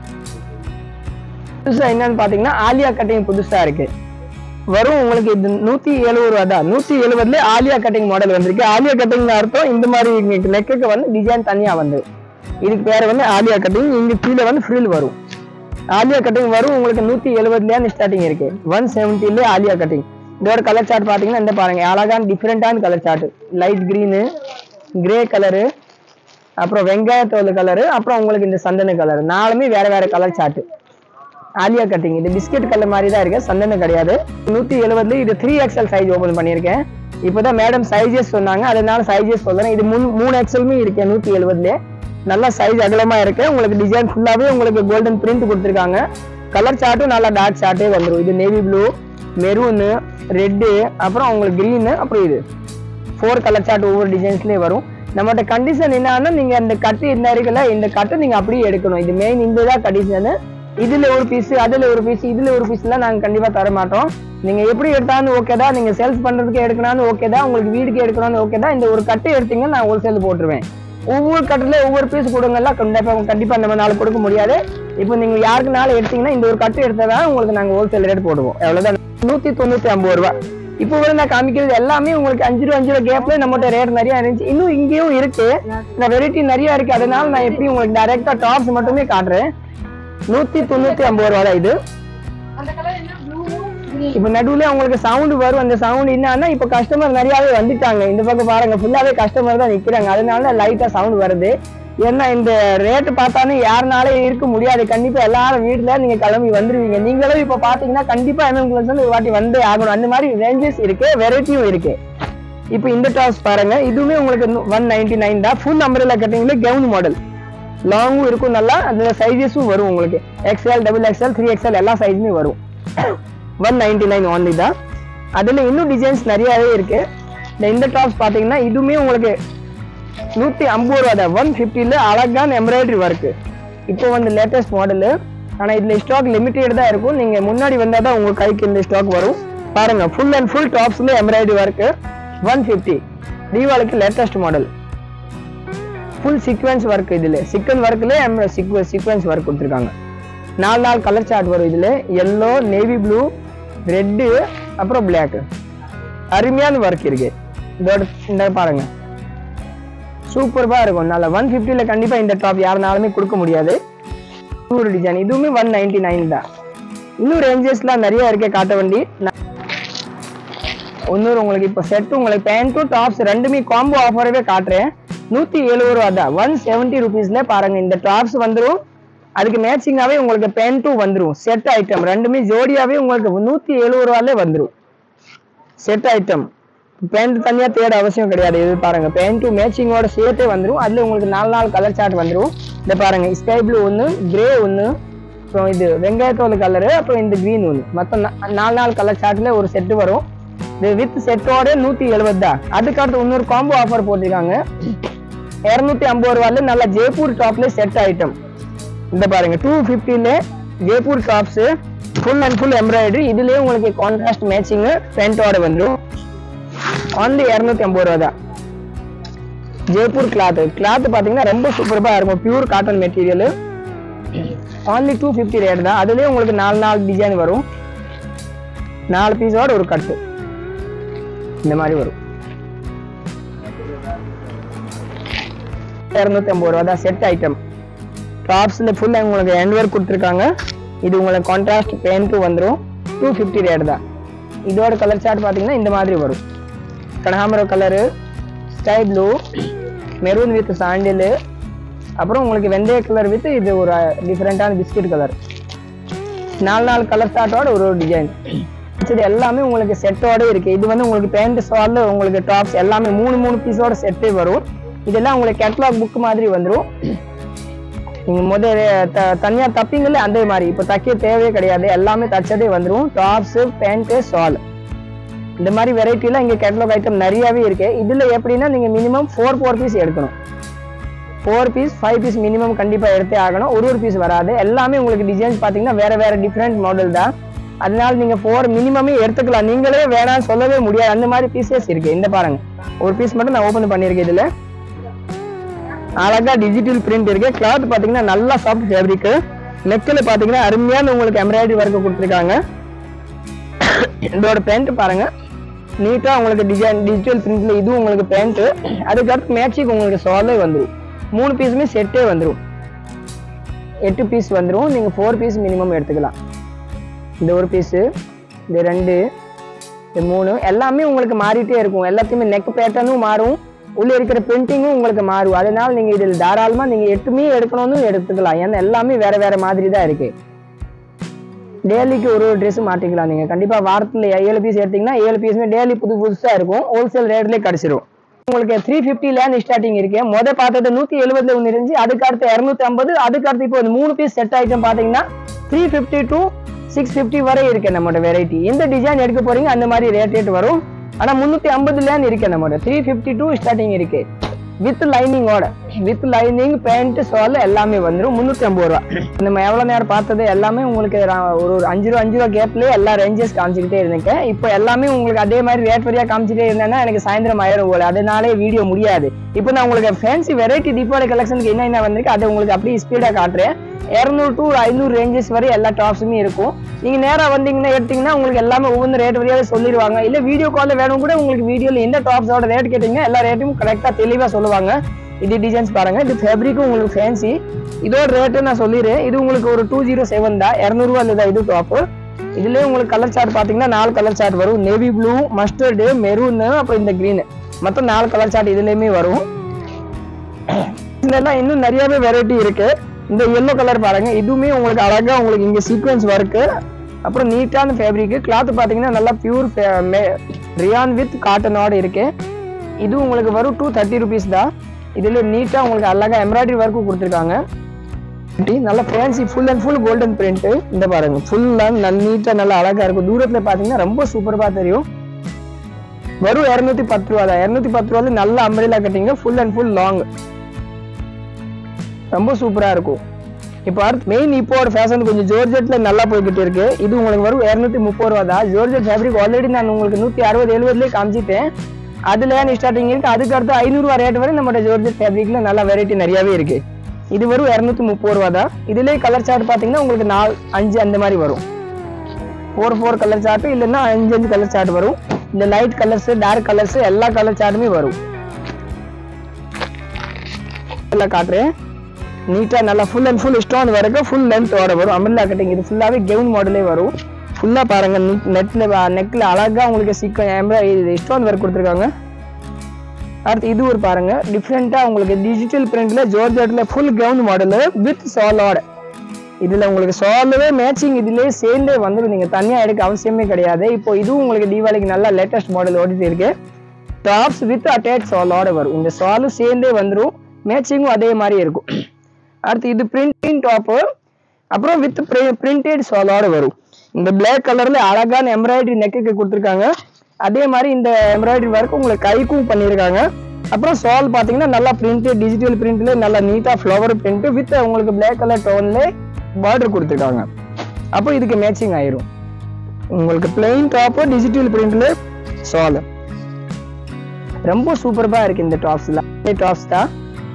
Speaker 1: புதுசா என்னன்னு பாத்தீங்கன்னா ஆலியா கட்டிங் புதுசா இருக்கு வரும் உங்களுக்கு இது நூத்தி எழுபது ரூபா தான் நூத்தி எழுபதுல ஆலியா கட்டிங் மாடல் வந்திருக்கு ஆலியா கட்டிங் அர்த்தம் இந்த மாதிரி நெக்குக்கு வந்து டிசைன் தனியா வந்து இதுக்கு பேர் வந்து ஆலியா கட்டிங் இங்க கீழே வந்து ஃப்ரில் வரும் ஆலியா கட்டிங் வரும் உங்களுக்கு நூத்தி எழுபதுல ஸ்டார்டிங் இருக்கு ஒன் செவன்ட்டில ஆலியா கட்டிங் இதோட கலர் சார்ட் பாத்தீங்கன்னா இந்த பாருங்க அழகான டிஃப்ரெண்டான colour chart light green grey colour அப்புறம் வெங்காயத்தோல் கலரு அப்புறம் உங்களுக்கு இந்த சந்தன கலர் நாலுமே வேற வேற கலர் சார்ட் ஆலியா கட்டிங் இது பிஸ்கெட் கலர் மாதிரி தான் இருக்கு சந்தனம் கிடையாது நூத்தி எழுபதுல இது த்ரீ எக்ஸ்எல் சைஸ் ஓபன் பண்ணியிருக்கேன் இப்போதான் மேடம் சைஸஸ் சொன்னாங்க அதனால சைஸஸ் சொல்றேன் இது மூணு மூணு எக்ஸ்எல்மே இருக்கு நூத்தி எழுபதுல நல்லா சைஸ் அகலமா இருக்கு உங்களுக்கு டிசைன் ஃபுல்லாவே உங்களுக்கு கோல்டன் பிரிண்ட் கொடுத்துருக்காங்க கலர் சார்ட்டும் நல்லா டார்க் சார்ட்டே வந்துரும் இது நேவி ப்ளூ மெரூனு ரெட்டு அப்புறம் உங்களுக்கு green அப்புறம் இது ஃபோர் கலர் சார்ட் ஒவ்வொரு டிசைன்ஸ்லயே வரும் நம்மகிட்ட கண்டிஷன் என்னன்னா நீங்க இந்த கட்டு என்ன இருக்குல்ல இந்த கட்டு நீங்க அப்படியே எடுக்கணும் இது மெயின் இந்த தான் கண்டிஷன் இதுல ஒரு பீஸ் அதுல ஒரு பீஸ் இதுல ஒரு பீஸ்லாம் நாங்க கண்டிப்பா தர மாட்டோம் நீங்க எப்படி எடுத்தாலும் ஓகே தான் நீங்க சேல்ஸ் பண்றதுக்கு எடுக்கணும்னு ஓகே தான் உங்களுக்கு வீடுக்கு எடுக்கணும்னு ஓகே தான் இந்த ஒரு கட்டு எடுத்தீங்க நான் ஹோல்சேல் போட்டுருவேன் ஒவ்வொரு கட்டுல ஒவ்வொரு பீஸ் கொடுங்கல்ல கண்டிப்பா கண்டிப்பா நம்ம நாள் கொடுக்க முடியாது இப்போ நீங்க யாருக்குனாலும் எடுத்தீங்கன்னா இந்த ஒரு கட்டு எடுத்தா உங்களுக்கு நாங்க ஹோல்சேல் ரேட் போடுவோம் எவ்வளவுதான் நூத்தி தொண்ணூத்தி ஐம்பது ரூபா இப்போ வந்து நான் காமிக்கிறது எல்லாமே உங்களுக்கு அஞ்சு ரூபா அஞ்சு ரூபா கேப்ல நம்மகிட்ட ரேட் நிறைய இருந்துச்சு இன்னும் இங்கேயும் இருக்கு இந்த வெரைட்டி நிறைய இருக்கு அதனால நான் எப்படி உங்களுக்கு டைரக்டா டாப்ஸ் மட்டுமே காட்டுறேன் நூத்தி தொண்ணூத்தி ஐம்பது ரூபா தான் இது
Speaker 2: அந்த கலர் என்ன ப்ளூவும்
Speaker 1: இப்ப நடுவுல உங்களுக்கு சவுண்ட் வரும் அந்த சவுண்ட் என்னன்னா இப்ப கஸ்டமர் நிறையவே வந்துட்டாங்க இந்த பக்கம் பாருங்க ஃபுல்லாவே கஸ்டமர் தான் நிக்கிறாங்க அதனால லைட்டா சவுண்ட் வருது ஏன்னா இந்த ரேட்டு பார்த்தாலும் யாருனாலும் இருக்க முடியாது கண்டிப்பா எல்லாரும் வீட்டுல நீங்க கிளம்பி வந்துருவீங்க நீங்களும் இப்ப பாத்தீங்கன்னா கண்டிப்பா எம்எம் வந்து ஒரு வாட்டி வந்தே ஆகணும் அந்த மாதிரி ரேஞ்சஸ் இருக்கு வெரைட்டியும் இருக்கு இப்போ இந்த டாப்ஸ் பாருங்க இதுவுமே உங்களுக்கு ஒன் நைன்டி நைன் தான் ஃபுல் நம்பர்ல கட்டிங்களே கவுன் மாடல் லாங்கும் இருக்கும் நல்லா அந்த சைஸஸும் வரும் உங்களுக்கு XL double XL three XL எல்லா சைஸுமே வரும் ஒன் நைன்டி நைன் ஒன்லி தான் அதுல இன்னும் டிசைன்ஸ் நிறையவே இருக்கு இந்த இந்த டாப்ஸ் பாத்தீங்கன்னா இதுவுமே உங்களுக்கு நூத்தி ஐம்பது ரூபா தான் ஒன் ஃபிஃப்டில அழகான எம்ப்ராய்டரி ஒர்க்கு இப்போ வந்து லேட்டஸ்ட் மாடலு ஆனா இதுல ஸ்டாக் லிமிட்டட் தான் இருக்கும் நீங்க முன்னாடி வந்தா தான் உங்க கைக்கு இந்த ஸ்டாக் வரும் பாருங்க ஃபுல் அண்ட் ஃபுல் டாப்ஸ்ல எம்ப்ராய்டரி ஒர்க்கு ஒன் ஃபிஃப்டி தீபாவளிக்கு latest model full sequence work இதுல சிக்கன் ஒர்க்ல சீக்வன்ஸ் ஒர்க் கொடுத்துருக்காங்க நாலு நாலு கலர் சார்ட் வரும் இதுல எல்லோ நேவி ப்ளூ ரெட்டு அப்புறம் பிளாக் அருமையான ஒர்க் இருக்கு இதோட இந்த பாருங்க சூப்பர்பா இருக்கும் நல்ல ஒன் ஃபிஃப்டில கண்டிப்பா இந்த டாப் யாருனாலுமே கொடுக்க முடியாது ஒரு டிசைன் இதுவுமே ஒன் நைன்டி நைன் தான் இன்னும் ரேஞ்சஸ்லாம் நிறைய இருக்கு காட்ட வண்டி நான் இன்னொரு உங்களுக்கு இப்போ செட் உங்களுக்கு பேண்ட்டும் டாப்ஸ் ரெண்டுமே காம்போ ஆஃபரவே காட்டுறேன் நூத்தி எழுபது ரூபா தான் ஒன் செவன்ட்டி ருபீஸ்ல பாருங்க இந்த டாப்ஸ் வந்துரும் அதுக்கு மேட்சிங்காவே உங்களுக்கு பேண்ட்டும் வந்துரும் செட் ஐட்டம் ரெண்டுமே ஜோடியாவே உங்களுக்கு நூத்தி எழுபது ரூபாலே வந்துரும் செட் ஐட்டம் பேண்ட் தனியா தேட அவசியம் கிடையாது இது பாருங்க பேண்ட்டும் மேட்சிங்கோட சேர்த்தே வந்துரும் அதுல உங்களுக்கு நாலு நாலு கலர் சார்ட் வந்துரும் இந்த பாருங்க ஸ்கை ப்ளூ ஒன்று கிரே ஒன்று அப்புறம் இது வெங்காயத்தோல் கலரு அப்புறம் இந்த க்ரீன் ஒன்று மொத்தம் நா- நாலு நாலு கலர் சார்ட்ல ஒரு செட்டு வரும் இது வித் செட்டோட நூத்தி எழுபது தான் அதுக்கு அடுத்து இன்னொரு காம்போ ஆஃபர் போட்டிருக்காங்க இரநூத்தி ஐம்பது ரூபாயில நல்ல ஜெய்ப்பூர் டாப்ல செட் ஐட்டம் இந்த பாருங்க டூ ஃபிஃப்டில Jaipur tops full and full embroidery இதுலயே உங்களுக்கு கான்ட்ராஸ்ட் மேட்சிங் பேண்டோட வந்துடும் ஒன்லி இரநூத்தி ஐம்பது ரூபா தான் ஜெய்ப்பூர் கிளாத் கிளாத் பாத்தீங்கன்னா ரொம்ப சூப்பரா இருக்கும் pure cotton material only two fifty rate தான் அதுலயே உங்களுக்கு நாலு நாலு டிசைன் வரும் நாலு பீஸோட ஒரு கட்டு இந்த மாதிரி வரும் இரநூத்தி ஐம்பது ரூபா தான் செட் ஐட்டம் டாப்ஸ்ல ஃபுல் உங்களுக்கு ஹேண்ட் ஒர்க் கொடுத்துருக்காங்க இது உங்களுக்கு கான்ட்ராஸ்ட் பேண்ட்டும் வந்துடும் டூ ஃபிஃப்டி ரேட் தான் இதோட கலர் சார்ட் பார்த்தீங்கன்னா இந்த மாதிரி வரும் கனகாமரம் கலரு sky blue maroon with sandal அப்புறம் உங்களுக்கு வெந்தய கலர் வித் இது ஒரு டிஃப்ரெண்ட்டான பிஸ்கட் கலர் நாலு நாலு கலர் சார்ட்டோட ஒரு ஒரு டிசைன் இது எல்லாமே உங்களுக்கு செட்டோட இருக்கு இது வந்து உங்களுக்கு பேண்ட் ஸ்டால் உங்களுக்கு டாப்ஸ் எல்லாமே மூணு மூணு பீஸோட செட்டே வரும் இதெல்லாம் உங்களுக்கு கேட்லாக் புக் மாதிரி வந்துடும் நீங்க முதல்ல த- தனியா தப்பீங்கல்ல அதே மாதிரி இப்போ தைக்க தேவையே கிடையாது எல்லாமே தச்சதே வந்துடும் டாப்ஸ் பேண்ட்டு ஷால் இந்த மாதிரி வெரைட்டில இங்க கேட்லாக் ஐட்டம் நிறையவே இருக்கு இதுல எப்படின்னா நீங்க மினிமம் ஃபோர் ஃபோர் பீஸ் எடுக்கணும் four piece five piece minimum கண்டிப்பா எடுத்தே ஆகணும் ஒரு ஒரு பீஸ் வராது எல்லாமே உங்களுக்கு டிசைன்ஸ் பாத்தீங்கன்னா வேற வேற டிஃப்ரெண்ட் மாடல் தான் அதனால நீங்க ஃபோர் மினிமமே எடுத்துக்கலாம் நீங்களே வேணாம்னு சொல்லவே முடியாது அந்த மாதிரி பீசஸ் இருக்கு இந்த பாருங்க ஒரு பீஸ் மட்டும் நான் ஓபன் பண்ணியிருக்கேன் இதுல அழகா டிஜிட்டல் பிரிண்ட் இருக்கு கிளாத் பாத்தீங்கன்னா நல்லா சாஃப்ட் ஃபேப்ரிக் நெக்கில் பாத்தீங்கன்னா அருமையான உங்களுக்கு எம்ப்ராய்டரி ஒர்க் கொடுத்துருக்காங்க இதோட பேண்ட் பாருங்க நீட்டா உங்களுக்கு டிசைன் டிஜிட்டல் பிரிண்ட்ல இதுவும் உங்களுக்கு பேண்ட் அதுக்கடுத்து மேட்சிங் உங்களுக்கு சாலே வந்துடும் மூணு பீஸுமே செட்டே வந்துடும் எட்டு பீஸ் வந்துடும் நீங்க ஃபோர் பீஸ் மினிமம் எடுத்துக்கலாம் இந்த ஒரு பீஸு இந்த ரெண்டு இந்த மூணு எல்லாமே உங்களுக்கு மாறிட்டே இருக்கும் எல்லாத்தையுமே நெக் பேட்டர்னும் மாறும் உள்ள இருக்கிற பிரிண்டிங்கும் உங்களுக்கு மாறும் அதனால நீங்க இதில் தாராளமா நீங்க எட்டுமே எடுக்கணும்னு எடுத்துக்கலாம் ஏன்னா எல்லாமே வேற வேற மாதிரி தான் இருக்கு டெய்லிக்கு ஒரு ஒரு ட்ரெஸ் மாட்டிக்கலாம் நீங்க கண்டிப்பா வாரத்துல ஏழு பீஸ் எடுத்தீங்கன்னா ஏழு பீஸுமே டெய்லி புது புதுசா இருக்கும் ஹோல்சேல் ரேட்லயே கிடைச்சிரும் உங்களுக்கு த்ரீ ஃபிஃப்டில ஸ்டார்டிங் இருக்கு முத பார்த்தது நூத்தி எழுபதுல ஒன்று இருந்துச்சு அதுக்கு அடுத்து இரநூத்தி ஐம்பது அதுக்கு அடுத்து இப்போ இந்த மூணு பீஸ் செட் ஐட்டம் பாத்தீங்கன்னா three fifty to six fifty வரை இருக்கு நம்மளோட வெரைட்டி எந்த டிசைன் எடுக்க போறீங்க அந்த மாதிரி ரேட் ரேட் வரும் ஆனா முன்னூத்தி ஐம்பதுலேன்னு இருக்கு நம்மளோட த்ரீ ஃபிஃப்டி டூ ஸ்டார்டிங் இருக்கு வித் லைனிங்கோட வித் லைனிங் பேண்ட் ஷால் எல்லாமே வந்துடும் முந்நூற்றி ஐம்பது ரூபா நம்ம எவ்வளோ நேரம் பார்த்தது எல்லாமே உங்களுக்கு ரா- ஒரு ஒரு அஞ்சு ரூபா அஞ்சு ரூபா கேப்லேயே எல்லா ரேஞ்சஸ் காமிச்சிக்கிட்டே இருந்தேன் இப்போ எல்லாமே உங்களுக்கு அதே மாதிரி ரேட் வரியாக காமிச்சிட்டே இருந்தேன்னா எனக்கு சாயந்தரம் ஆயிரம் போல அதனாலே வீடியோ முடியாது இப்போ நான் உங்களுக்கு ஃபேன்சி வெரைட்டி தீபாவளி கலெக்ஷனுக்கு என்ன என்ன வந்திருக்கு அதை உங்களுக்கு அப்படியே ஸ்பீடாக காட்டுறேன் இரநூறு டு ஐநூறு ரேஞ்சஸ் வரை எல்லா டாப்ஸுமே இருக்கும் நீங்க நேரா வந்தீங்கன்னா எடுத்தீங்கன்னா உங்களுக்கு எல்லாமே ஒவ்வொரு ரேட் வரையாவே சொல்லிடுவாங்க இல்ல வீடியோ கால்ல வேணும் கூட உங்களுக்கு வீடியோல எந்த டாப்ஸோட ரேட் கேட்டீங்கன்னா எல்லா ரேட்டும் கரெக்டா தெளிவா சொல்லுவாங்க இது டிசைன்ஸ் பாருங்க இது ஃபேப்ரிக்கும் உங்களுக்கு ஃபேன்சி இதோட ரேட்டு நான் சொல்லிடுறேன் இது உங்களுக்கு ஒரு டூ ஜீரோ செவன் தான் இரநூறுவா தான் இது டாப் இதுலயே உங்களுக்கு கலர் சார்ட் பாத்தீங்கன்னா நாலு கலர் சார்ட் வரும் நேவி ப்ளூ மஸ்டர்டு மெரூன் அப்புறம் இந்த green மொத்தம் நாலு கலர் சார்ட் இதுலயுமே வரும் இதுல எல்லாம் இன்னும் நிறையவே வெரைட்டி இருக்கு இந்த எல்லோ கலர் பாருங்க இதுவுமே உங்களுக்கு அழகா உங்களுக்கு இங்க சீக்வன்ஸ் ஒர்க்கு அப்புறம் நீட்டான ஃபேப்ரிக் கிளாத் பாத்தீங்கன்னா நல்லா பியூர் ரியான் வித் காட்டனோட இருக்கு இது உங்களுக்கு வரும் டூ தேர்ட்டி ருபீஸ் தான் இதுல நீட்டா உங்களுக்கு அழகா எம்ப்ராய்டரி ஒர்க்கும் கொடுத்துருக்காங்க இப்படி நல்ல fancy full and full golden print இந்த பாருங்க ஃபுல்லா நல்ல நீட்டா நல்லா அழகா இருக்கும் தூரத்துல பாத்தீங்கன்னா ரொம்ப சூப்பரா தெரியும் வரும் இரநூத்தி பத்து ரூபா தான் இரநூத்தி பத்து ரூபால நல்ல அம்பரிலா கட்டிங்க ஃபுல் அண்ட் ஃபுல் லாங் ரொம்ப சூப்பரா இருக்கும் இப்போ அடுத்து மெயின் இப்போட ஃபேஷன் கொஞ்சம் ஜோர்ஜெட்ல நல்லா போய்கிட்டு இருக்கு இது உங்களுக்கு வரும் இரநூத்தி முப்பது ரூபா தான் ஜோர்ஜெட் ஃபேப்ரிக் ஆல்ரெடி நான் உங்களுக்கு நூத்தி அறுபது எழுபதுலேயே காமிச்சிட்டேன் அதுல ஸ்டார்டிங் இருக்கு அதுக்கு அடுத்து ஐநூறுவா ரேட் வரை நம்மகிட்ட ஜோர்ஜெட் ஃபேப்ரிக்ல நல்ல வெரைட்டி நிறையவே இருக்கு இது வரும் இரநூத்தி முப்பது ரூபா தான் இதுலயே கலர் சார்ட் பாத்தீங்கன்னா உங்களுக்கு நாலு அஞ்சு அந்த மாதிரி வரும் ஃபோர் ஃபோர் கலர் சார்ட் இல்லைன்னா அஞ்சு அஞ்சு கலர் சார்ட் வரும் இந்த லைட் கலர்ஸ் டார்க் கலர்ஸ் எல்லா கலர் சார்ட்டுமே வரும் எல்லாம் காட்டுறேன் நீட்டா நல்லா ஃபுல் அண்ட் ஃபுல் ஸ்டோன் வரைக்கும் ஃபுல் லென்த்தோட வரும் அமிர்லா கட்டிங் இது ஃபுல்லாவே கெவுன் மாடலே வரும் ஃபுல்லா பாருங்க நெட்ல நெக்ல அழகா உங்களுக்கு சீக்கிரம் எம்ப்ராய்டரி ஸ்டோன் ஒர்க் கொடுத்துருக்காங்க அடுத்து இது ஒரு பாருங்க டிஃப்ரெண்டா உங்களுக்கு டிஜிட்டல் பிரிண்ட்ல ஜோர்ஜெட்ல ஃபுல் கவுன் மாடல் வித் சாலோட இதுல உங்களுக்கு சாலவே மேட்சிங் இதுலயே சேர்ந்தே வந்துடும் நீங்க தனியா எடுக்க அவசியமே கிடையாது இப்போ இதுவும் உங்களுக்கு தீபாவளிக்கு நல்ல லேட்டஸ்ட் மாடல் ஓடிட்டு இருக்கு டாப்ஸ் வித் அட்டாச் சாலோட வரும் இந்த சாலும் சேர்ந்தே வந்துடும் மேட்சிங்கும் அதே மாதிரி இருக்கும் அடுத்து இது பிரிண்டிங் டாப்பு அப்புறம் வித் பிரிண்டட் சாலோட வரும் இந்த பிளாக் கலர்ல அழகான எம்ப்ராய்டரி நெக்குக்கு கொடுத்துருக்காங்க அதே மாதிரி இந்த எம்ப்ராய்டரி ஒர்க் உங்களுக்கு கைக்கும் பண்ணியிருக்காங்க அப்புறம் சால் பார்த்தீங்கன்னா நல்லா பிரிண்ட் டிஜிட்டல் பிரிண்ட்ல நல்லா நீட்டா ஃப்ளவர் பிரிண்ட் வித் உங்களுக்கு பிளாக் கலர் டோன்ல பார்டர் கொடுத்துருக்காங்க அப்போ இதுக்கு மேட்சிங் ஆயிரும் உங்களுக்கு பிளெயின் டாப்பு டிஜிட்டல் பிரிண்ட்ல சால் ரொம்ப சூப்பர்பா இருக்கு இந்த டாப்ஸ்லாம் டாப்ஸ் தான்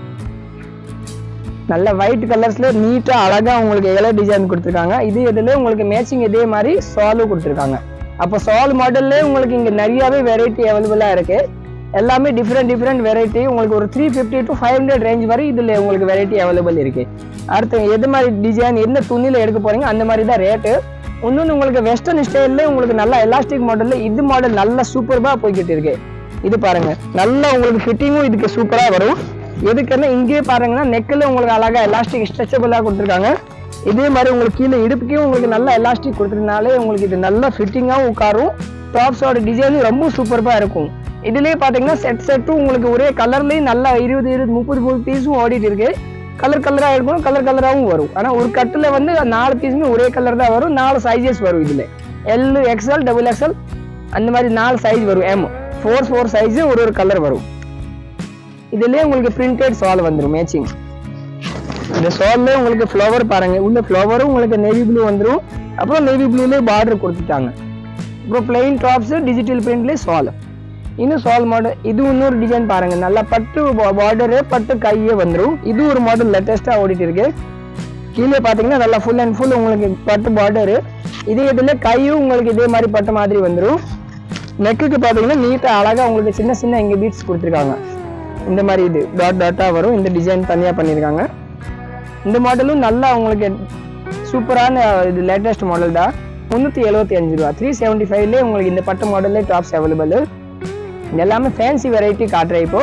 Speaker 1: நல்ல ஒயிட் கலர்ஸ்ல நீட்டா அழகா உங்களுக்கு எலோ டிசைன் கொடுத்துருக்காங்க இது இதுல உங்களுக்கு மேட்சிங் இதே மாதிரி சாலும் கொடுத்துருக்காங்க அப்போ சால் மாடல்ல உங்களுக்கு இங்க நிறையவே வெரைட்டி அவைலபிளா இருக்கு எல்லாமே டிஃப்ரெண்ட் டிஃப்ரெண்ட் வெரைட்டி உங்களுக்கு ஒரு three fifty to five hundred range வரை இதுல உங்களுக்கு வெரைட்டி அவைலபிள் இருக்கு அடுத்து எது மாதிரி டிசைன் எந்த துணியில எடுக்க போறீங்க அந்த மாதிரி தான் ரேட்டு இன்னொன்று உங்களுக்கு வெஸ்டர்ன் ஸ்டைல்ல உங்களுக்கு நல்ல எலாஸ்டிக் மாடல்ல இது மாடல் நல்ல சூப்பர்பா போய்கிட்டு இருக்கு இது பாருங்க நல்லா உங்களுக்கு ஃபிட்டிங்கும் இதுக்கு சூப்பரா வரும் எதுக்குன்னா இங்கேயே பாருங்கன்னா நெக்கில் உங்களுக்கு அழகா எலாஸ்டிக் ஸ்ட்ரெச்சபிளாக கொடுத்துருக்காங்க இதே மாதிரி உங்களுக்கு கீழே இடுப்புக்கையும் உங்களுக்கு நல்ல எலாஸ்டிக் கொடுத்துருந்தாலே உங்களுக்கு இது நல்ல ஃபிட்டிங்காகவும் உட்காரும் டாப்ஸோட டிசைனும் ரொம்ப சூப்பராக இருக்கும் இதுலயே பார்த்தீங்கன்னா செட் செட்டும் உங்களுக்கு ஒரே கலர்லேயும் நல்லா இருபது இருபது முப்பது முப்பது பீஸும் ஓடிட்டு இருக்கு கலர் கலராக இருக்கும் கலர் கலராகவும் வரும் ஆனால் ஒரு கட்டில் வந்து நாலு பீஸுமே ஒரே கலர் தான் வரும் நாலு சைஸஸ் வரும் இதில் எல் எக்ஸ்எல் டபுள் எக்ஸ்எல் அந்த மாதிரி நாலு சைஸ் வரும் எம் ஃபோர் ஃபோர் சைஸு ஒரு ஒரு கலர் வரும் இதுலயே உங்களுக்கு பிரிண்டட் சால் வந்துடும் மேட்சிங் இந்த சால்ல உங்களுக்கு ஃப்ளவர் பாருங்க உள்ள ஃப்ளவரும் உங்களுக்கு நேவி ப்ளூ வந்துடும் அப்புறம் நேவி ப்ளூலேயே பார்டர் கொடுத்துட்டாங்க அப்புறம் பிளெயின் டாப்ஸ் டிஜிட்டல் பிரிண்ட்லேயே சால் இன்னும் சால் மாடல் இது இன்னொரு டிசைன் பாருங்க நல்லா பட்டு பார்டரு பட்டு கையே வந்துடும் இது ஒரு மாடல் லேட்டஸ்ட்டாக ஓடிட்டு இருக்கு கீழே பார்த்தீங்கன்னா நல்லா ஃபுல் அண்ட் ஃபுல் உங்களுக்கு பட்டு பார்டரு இதே இதில் கையும் உங்களுக்கு இதே மாதிரி பட்டு மாதிரி வந்துடும் நெக்குக்கு பார்த்தீங்கன்னா நீட்டாக அழகாக உங்களுக்கு சின்ன சின்ன இங்கே பீட்ஸ் கொடுத்துருக்காங்க இந்த மாதிரி இது டாட் டாட்டாக வரும் இந்த டிசைன் தனியாக பண்ணியிருக்காங்க இந்த மாடலும் நல்லா உங்களுக்கு சூப்பரான இது லேட்டஸ்ட் மாடல் தான் முந்நூற்றி எழுபத்தி அஞ்சு ரூபா த்ரீ செவன்ட்டி ஃபைவ்லேயே உங்களுக்கு இந்த பட்டு மாடல்லே டாப்ஸ் அவைலபிள் இது எல்லாமே ஃபேன்சி வெரைட்டி காட்டுறேன் இப்போ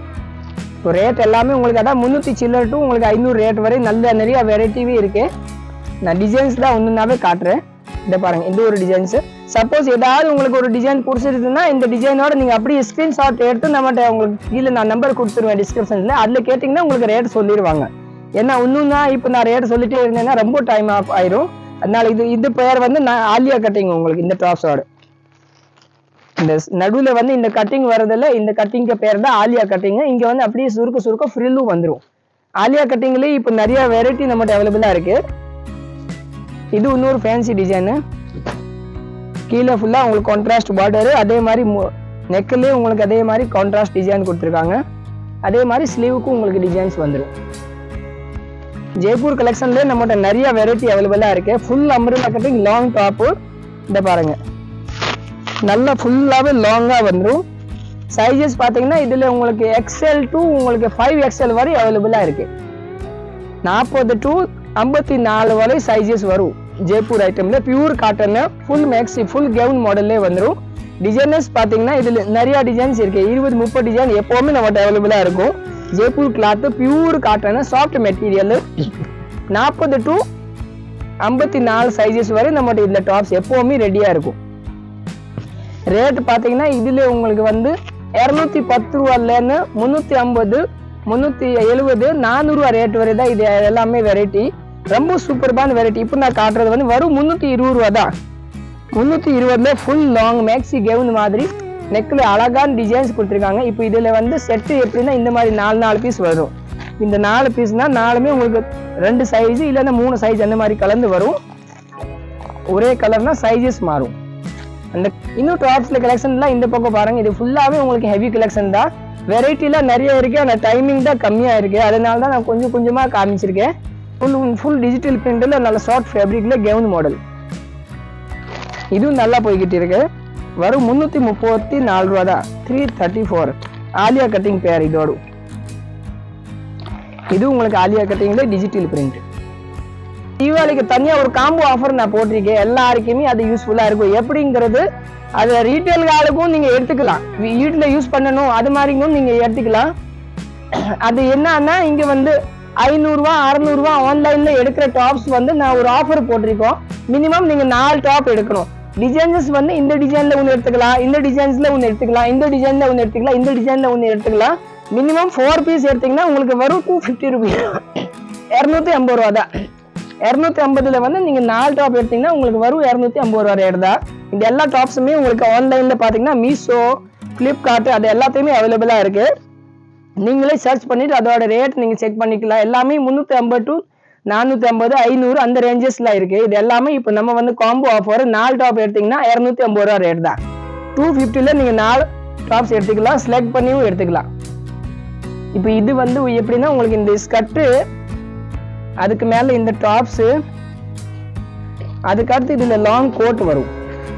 Speaker 1: இப்போ ரேட் எல்லாமே உங்களுக்கு அதான் முந்நூற்றி சில்லர் டு உங்களுக்கு ஐநூறு ரேட் வரை நல்ல நிறைய வெரைட்டிவே இருக்கு நான் டிசைன்ஸ் தான் ஒன்றுனாவே காட்டுறேன் இதை பாருங்க இந்த ஒரு டிசைன்ஸ் சப்போஸ் ஏதாவது உங்களுக்கு ஒரு டிசைன் பிடிச்சிருக்குன்னா இந்த டிசைனோட நீங்க அப்படியே ஸ்கிரீன்ஷாட் எடுத்து நம்மகிட்ட உங்களுக்கு கீழே நான் நம்பர் கொடுத்துருவேன் டிஸ்கிரிப்ஷன்ல அதுல கேட்டிங்கன்னா உங்களுக்கு ரேட் சொல்லிடுவாங்க ஏன்னா இன்னும் தான் இப்போ நான் ரேட் சொல்லிட்டே இருந்தேன்னா ரொம்ப டைம் ஆஃப் ஆயிரும் அதனால இது இது பெயர் வந்து நான் ஆலியா கட்டிங் உங்களுக்கு இந்த டாப்ஸோட இந்த நடுவுல வந்து இந்த கட்டிங் வரதுல இந்த கட்டிங்க்கு பேர் தான் ஆலியா கட்டிங் இங்க வந்து அப்படியே சுருக்க சுருக்க ஃப்ரில்லும் வந்துரும் ஆலியா கட்டிங்லயே இப்போ நிறைய வெரைட்டி நம்மகிட்ட அவைலபிளா இருக்கு இது இன்னொரு ஃபேன்சி டிசைனு கீழே ஃபுல்லாக உங்களுக்கு கான்ட்ராஸ்ட் பார்டரு அதே மாதிரி நெக்கிலே உங்களுக்கு அதே மாதிரி கான்ட்ராஸ்ட் டிசைன் கொடுத்துருக்காங்க அதே மாதிரி ஸ்லீவுக்கும் உங்களுக்கு டிசைன்ஸ் வந்துடும் ஜெய்ப்பூர் கலெக்ஷன்ல நம்மகிட்ட நிறைய வெரைட்டி அவைலபிளா இருக்கு full umbrella cutting long top இந்த பாருங்க நல்லா ஃபுல்லாவே லாங்கா வந்துடும் சைஸஸ் பாத்தீங்கன்னா இதுல உங்களுக்கு எக்ஸ்எல் டு உங்களுக்கு ஃபைவ் எக்ஸ்எல் வரை அவைலபிளா இருக்கு நாற்பது டு ஐம்பத்தி நாலு வரை சைஸஸ் வரும் ஜெய்ப்பூர் ஐட்டம்ல pure cotton full maxi full gown மாடல்லே வந்துடும் டிசைனர்ஸ் பார்த்தீங்கன்னா இதில் நிறைய டிசைன்ஸ் இருக்கு இருபது முப்பது டிசைன் எப்போவுமே நம்மகிட்ட அவைலபிளாக இருக்கும் Jaipur cloth pure cotton soft material நாற்பது டு ஐம்பத்தி நாலு சைஸஸ் வரை நம்மகிட்ட இதில் டாப்ஸ் எப்போவுமே ரெடியாக இருக்கும் ரேட் பார்த்தீங்கன்னா இதில் உங்களுக்கு வந்து இரநூத்தி பத்து ரூபாலேருந்து முந்நூற்றி ஐம்பது முந்நூற்றி எழுபது நானூறுரூவா ரேட் வரை தான் இது எல்லாமே வெரைட்டி ரொம்ப சூப்பர்பான வெரைட்டி இப்போ நான் காட்டுறது வந்து வரும் முந்நூற்றி இருபது ரூபா தான் முந்நூற்றி இருபதுல ஃபுல் லாங் மேக்ஸி கவுன் மாதிரி நெக்கில் அழகான டிசைன்ஸ் கொடுத்துருக்காங்க இப்போ இதில் வந்து செட்டு எப்படின்னா இந்த மாதிரி நாலு நாலு பீஸ் வரும் இந்த நாலு பீஸ்னால் நாலுமே உங்களுக்கு ரெண்டு சைஸ் இல்லைன்னா மூணு சைஸ் அந்த மாதிரி கலந்து வரும் ஒரே கலர்னா சைஸஸ் மாறும் அந்த இன்னும் டாப்ஸ்ல கலெக்ஷன்லாம் இந்த பக்கம் பாருங்க இது ஃபுல்லாவே உங்களுக்கு ஹெவி கலெக்ஷன் தான் வெரைட்டில நிறைய இருக்கு ஆனால் டைமிங் தான் கம்மியா இருக்கு அதனால தான் நான் கொஞ்சம் கொஞ்சமா காமிச்சிருக்கேன் ஃபுல் ஃபுல் டிஜிட்டல் பிரிண்ட்ல நல்ல ஷார்ட் ஃபேப்ரிக்ல கவுன் மாடல் இதுவும் நல்லா போய்கிட்டு இருக்கு வரும் முந்நூற்றி முப்பத்தி நாலு ரூபா தான் three thirty four Alia cutting பேர் இதோடு இது உங்களுக்கு ஆலியா கட்டிங்ல டிஜிட்டல் பிரிண்ட் தீபாவளிக்கு தனியா ஒரு காம்போ ஆஃபர் நான் போட்டிருக்கேன் எல்லாருக்குமே அது யூஸ்ஃபுல்லா இருக்கும் எப்படிங்கிறது அது ரீட்டைல் ஆளுக்கும் நீங்க எடுத்துக்கலாம் வீ- வீட்டுல யூஸ் பண்ணணும் அது மாதிரிக்கும் நீங்க எடுத்துக்கலாம் அது என்னன்னா இங்க வந்து ஐநூறுரூவா அறநூறுவா ஆன்லைன்ல எடுக்கிற டாப்ஸ் வந்து நான் ஒரு ஆஃபர் போட்டிருக்கோம் மினிமம் நீங்க நாலு டாப் எடுக்கணும் டிசைன்ஸ் வந்து இந்த டிசைன்ல ஒன்று எடுத்துக்கலாம் இந்த டிசைன்ஸ்ல ஒன்று எடுத்துக்கலாம் இந்த டிசைன்ல ஒன்று எடுத்துக்கலாம் இந்த டிசைன்ல ஒன்று எடுத்துக்கலாம் மினிமம் ஃபோர் பீஸ் எடுத்தீங்கன்னா உங்களுக்கு வரும் டூ ஃபிஃப்டி ருபீஸ் இரநூத்தி ஐம்பது ரூபா தான் இரநூத்தி ஐம்பதுல வந்து நீங்க நாலு டாப் எடுத்தீங்கன்னா உங்களுக்கு வரும் இரநூத்தி ஐம்பது ரூபா ரேட் தான் இந்த எல்லா டாப்ஸுமே உங்களுக்கு ஆன்லைன்ல பாத்தீங்கன்னா மீஷோ ஃப்ளிப்கார்ட் அது எல்லாத்தையுமே அவைலபிளா இருக்கு நீங்களே சர்ச் பண்ணிட்டு அதோட ரேட் நீங்க செக் பண்ணிக்கலாம் எல்லாமே முந்நூற்றி ஐம்பது டு நானூற்றி ஐம்பது ஐநூறு அந்த ரேஞ்சஸ்ல இருக்கு இது எல்லாமே இப்போ நம்ம வந்து காம்போ ஆஃபர் நாலு டாப் எடுத்தீங்கன்னா இரநூத்தி ஐம்பது ரூபா ரேட் தான் டூ ஃபிஃப்டியில் நீங்க நாலு டாப்ஸ் எடுத்துக்கலாம் செலக்ட் பண்ணியும் எடுத்துக்கலாம் இப்போ இது வந்து எப்படின்னா உங்களுக்கு இந்த ஸ்கர்ட்டு அதுக்கு மேல இந்த டாப்ஸ் அதுக்கு அடுத்து இதுல லாங் கோட் வரும்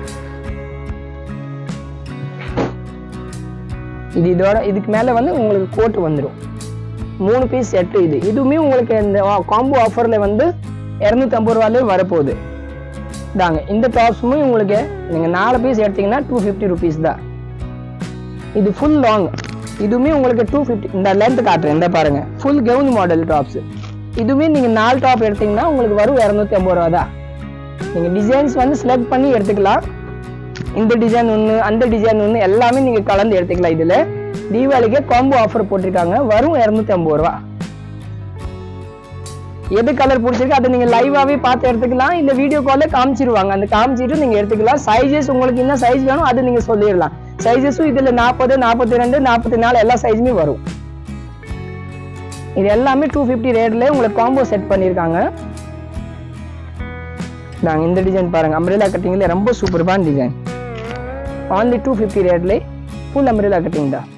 Speaker 1: இது இதோட இதுக்கு மேல வந்து உங்களுக்கு கோட் வந்துடும் மூணு பீஸ் செட்டு இது இதுவுமே உங்களுக்கு இந்த காம்போ ஆஃபர்ல வந்து இரநூத்தி ஐம்பது ரூபாலே வரப்போகுது தாங்க இந்த டாப்ஸுமே உங்களுக்கு நீங்க நாலு பீஸ் எடுத்தீங்கன்னா டூ ஃபிஃப்டி ருபீஸ் தான் இது ஃபுல் லாங் இதுவுமே உங்களுக்கு டூ ஃபிஃப்டி இந்த லென்த் காட்டுறேன் இந்த பாருங்க ஃபுல் கவுன் மாடல் டாப்ஸ் இதுவுமே நீங்க நாலு டாப் எடுத்தீங்கன்னா உங்களுக்கு வரும் இரநூத்தி ஐம்பது ரூபா தான் நீங்க டிசைன்ஸ் வந்து செலக்ட் பண்ணி எடுத்துக்கலாம் இந்த டிசைன் ஒன்று அந்த டிசைன் ஒன்று எல்லாமே நீங்க கலந்து எடுத்துக்கலாம் இதுல தீபாவளிக்கு காம்போ ஆஃபர் போட்டிருக்காங்க வரும் இரநூத்தி ஐம்பது ரூபா எது கலர் பிடிச்சிருக்கு அதை நீங்க லைவாவே பார்த்து எடுத்துக்கலாம் இந்த வீடியோ கால்ல காமிச்சிருவாங்க அந்த காமிச்சிட்டு நீங்க எடுத்துக்கலாம் சைஸஸ் உங்களுக்கு என்ன சைஸ் வேணும் அது நீங்க சொல்லிடலாம் சைஸஸும் இதுல நாற்பது நாற்பத்தி ரெண்டு நாற்பத்தி நாலு எல்லா சைஸுமே வரும் இது எல்லாமே டூ ஃபிஃப்டி ரேட்ல உங்களுக்கு காம்போ செட் பண்ணியிருக்காங்க நாங்க இந்த டிசைன் பாருங்க அம்ரேலா கட்டிங்ல ரொம்ப சூப்பர்பான டிசைன் ஆன்லி டூ ஃபிஃப்டி ரேட்ல ஃபுல் அம்ரேலா கட்டிங் தான்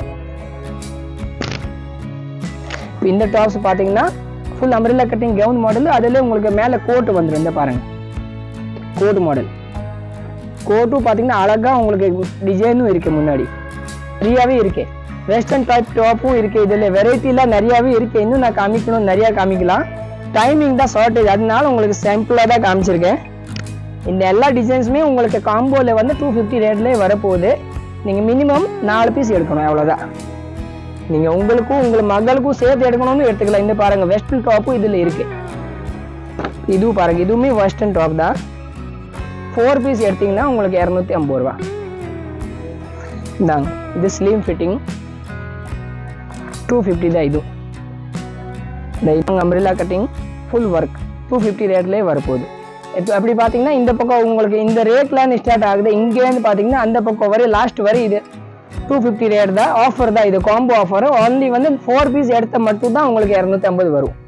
Speaker 1: இப்போ இந்த டாப்ஸ் பார்த்தீங்கன்னா full umbrella cutting gown model அதில் உங்களுக்கு மேலே கோட் வந்துடும் இந்த பாருங்க கோட் மாடல் கோட்டும் பார்த்தீங்கன்னா அழகாக உங்களுக்கு டிசைனும் இருக்கு முன்னாடி நிறையாவே இருக்கு வெஸ்டர்ன் டைப் டாப்பும் இருக்கு இதில் வெரைட்டிலாம் நிறையாவே இருக்கு இன்னும் நான் காமிக்கணும் நிறையா காமிக்கலாம் டைமிங் தான் ஷார்ட்டேஜ் அதனால உங்களுக்கு சாம்பிளாக தான் காமிச்சிருக்கேன் இந்த எல்லா டிசைன்ஸுமே உங்களுக்கு காம்போவில் வந்து டூ ஃபிஃப்டி ரேட்லேயே வரப்போகுது நீங்கள் மினிமம் நாலு பீஸ் எடுக்கணும் அவ்வளோதான் நீங்கள் உங்களுக்கும் உங்கள் மகளுக்கும் சேர்த்து எடுக்கணும்னு எடுத்துக்கலாம் இந்த பாருங்க வெஸ்டர்ன் டாப்பும் இதில் இருக்கு இதுவும் பாருங்க இதுவுமே வெஸ்டர்ன் டாப் தான் ஃபோர் பீஸ் எடுத்தீங்கன்னா உங்களுக்கு இரநூத்தி ஐம்பது ரூபா இந்தாங்க இது ஸ்லீம் ஃபிட்டிங் டூ ஃபிஃப்டி தான் இதுவும் இந்த umbrella cutting full work two fifty ரேட்லேயே வரப்போகுது இப்போ அப்படி பார்த்தீங்கன்னா இந்த பக்கம் உங்களுக்கு இந்த ரேட்லேருந்து ஸ்டார்ட் ஆகுது இங்கேருந்து பார்த்தீங்கன்னா அந்த பக்கம் வரை லாஸ்ட் வரை இது டூ ஃபிஃப்டி ரேட் தான் ஆஃபர் தான் இது காம்போ ஆஃபர் ஒன்லி வந்து ஃபோர் பீஸ் எடுத்த மட்டும் தான் உங்களுக்கு இரநூத்தி ஐம்பது வரும்